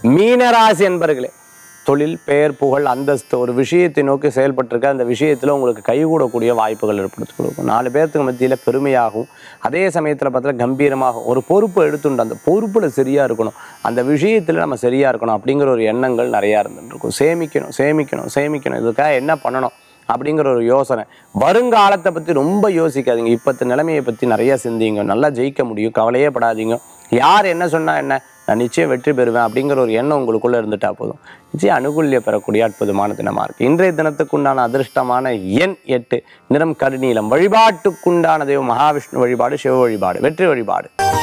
மீனராசி என்பர்களே தொழில் பெயர் புகழ் அந்தஸ்து ஒரு விஷயத்தை நோக்கி செயல்பட்டிருக்க அந்த விஷயத்தில் உங்களுக்கு கைகூடக்கூடிய வாய்ப்புகள் ஏற்படுத்தி கொடுக்கும் நாலு பேர்த்துக்கு மத்தியில் பெருமையாகும் அதே சமயத்தில் பார்த்தா கம்பீரமாகும் ஒரு பொறுப்பு எடுத்துண்டு அந்த பொறுப்பில் சரியாக இருக்கணும் அந்த விஷயத்தில் நம்ம சரியாக இருக்கணும் அப்படிங்கிற ஒரு எண்ணங்கள் நிறையா இருந்துட்டு இருக்கும் சேமிக்கணும் சேமிக்கணும் சேமிக்கணும் இதுக்காக என்ன பண்ணணும் அப்படிங்கிற ஒரு யோசனை வருங்காலத்தை பற்றி ரொம்ப யோசிக்காதீங்க இப்பத்து நிலைமையை பற்றி நிறைய சிந்திங்க நல்லா ஜெயிக்க முடியும் கவலையே படாதீங்க யார் என்ன சொன்னா என்ன நான் நிச்சயம் வெற்றி பெறுவேன் அப்படிங்கிற ஒரு எண்ணம் உங்களுக்குள்ள இருந்துட்டா போதும் நிச்சயம் அனுகூல்ய பெறக்கூடிய அற்புதமான தினமா இருக்கு இன்றைய தினத்துக்குண்டான அதிர்ஷ்டமான எண் எட்டு நிறம் கருநீலம் வழிபாட்டுக்குண்டான தெய்வம் மகாவிஷ்ணு வழிபாடு சிவ வழிபாடு வெற்றி வழிபாடு